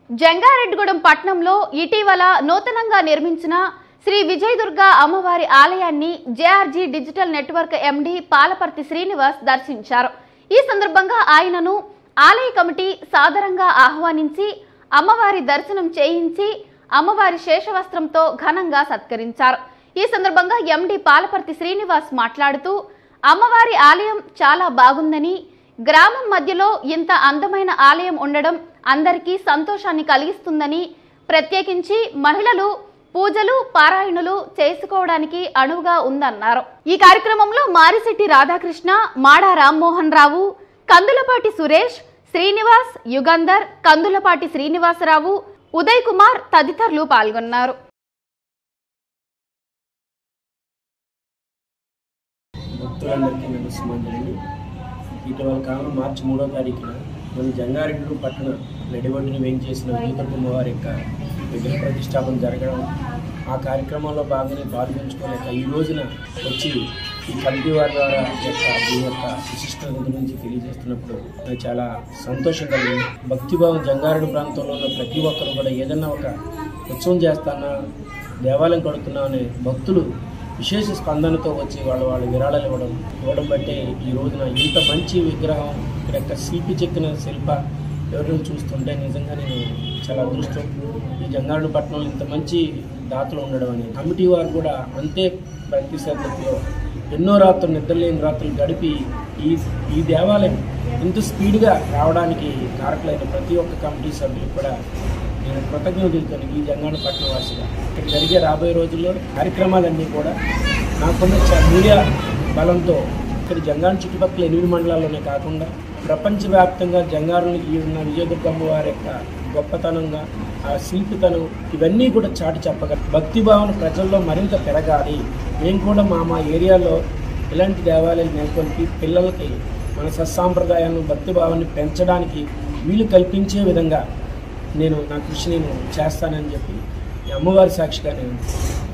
జంగారెడ్డిగూడెం పట్నంలో ఇటీవల నూతనంగా నిర్మించిన శ్రీ విజయదుర్గ అమ్మవారి ఆలయాన్ని JRG digital network MD Palaparthi Srinivas దర్శించారు ఈ సందర్భంగా ఆయనను ఆలయ కమిటీ సాదరంగా ఆహ్వానించి అమ్మవారి దర్శనం చేయించి అమ్మవారి శేషవస్త్రంతో ఘనంగా సత్కరించారు ఈ సందర్భంగా ఎండి పాలపర్తి శ్రీనివాస్ మాట్లాడుతూ అమ్మవారి ఆలయం చాలా బాగుందని గ్రామం మధ్యలో ఇంత అందమైన ఆలయం ఉండడం అందరికీ సంతోషాన్ని కలిగిస్తుందని ప్రత్యేకించి మహిళలు పూజలు పారాయణులు చేసుకోవడానికి అనువుగా ఉందన్నారు ఈ కార్యక్రమంలో మారిశెట్టి రాధాకృష్ణ మాడా రామ్మోహన్ రావు కందులపాటి సురేష్ శ్రీనివాస్ యుగంధర్ కందులపాటి శ్రీనివాసరావు ఉదయ్ కుమార్ తదితరులు పాల్గొన్నారు భక్తులందరికీ నమస్కారాలండి ఇటీవల కాలం మార్చి మూడో తారీఖున మన జంగారెడ్డి పట్టణ నడిబొడ్డుని వేయించేసిన విజయదుర్గమ్మ వారి యొక్క విగ్రహ ప్రతిష్టాపన జరగడం ఆ కార్యక్రమంలో భాగంగా పాల్గొంచుకోలేక ఈ రోజున వచ్చి ఈ కమిటీ వారి ద్వారా ఈ యొక్క దీని యొక్క విశిష్టత గురించి తెలియజేస్తున్నప్పుడు నాకు చాలా సంతోషం కలిగింది భక్తిభావం జంగారెడ్డి ప్రాంతంలో ఉన్న ప్రతి ఒక్కరు కూడా ఏదన్నా ఒక ఉత్సవం చేస్తానా దేవాలయం కడుతున్నా అనే భక్తులు విశేష స్పందనతో వచ్చి వాళ్ళు వాళ్ళ విరాళాలు ఇవ్వడం ఇవ్వడం బట్టే ఈ రోజున ఇంత మంచి విగ్రహం ఇక్కడ యొక్క శిల్పి చెక్కిన శిల్ప ఎవరిని చూస్తుంటే నిజంగా నేను చాలా అదృష్టం ఈ జంగారెడ్డి పట్టణంలో ఇంత మంచి దాతలు ఉండడం అనేది కమిటీ వారు కూడా అంతే భక్తి శ్రద్ధతో ఎన్నో రాత్రులు నిద్రలేని రాత్రులు గడిపి ఈ ఈ దేవాలయం ఇంత స్పీడ్గా రావడానికి కారకులైన ప్రతి ఒక్క కమిటీ సభ్యులు కూడా నేను కృతజ్ఞతలు ఈ జంగాణ పట్టణ వాసిగా ఇక్కడ జరిగే రాబోయే రోజుల్లో కార్యక్రమాలన్నీ కూడా నాకున్న చ- మీడియా బలంతో ఇక్కడ జంగాణ చుట్టుపక్కల ఎనిమిది మండలాల్లోనే కాకుండా ప్రపంచవ్యాప్తంగా జంగారుని ఈ ఉన్న విజయదుర్గమ్మ వారి యొక్క గొప్పతనంగా ఆ శిల్పితనం ఇవన్నీ కూడా చాటి చెప్పగల భక్తి భావన ప్రజల్లో మరింత పెరగాలి మేము కూడా మా మా ఏరియాలో ఇలాంటి దేవాలయాలు నెలకొల్పి పిల్లలకి మన సత్సాంప్రదాయాలను భక్తి భావాన్ని పెంచడానికి వీలు కల్పించే విధంగా నేను నా కృషి నేను చేస్తానని చెప్పి ఈ అమ్మవారి సాక్షిగా నేను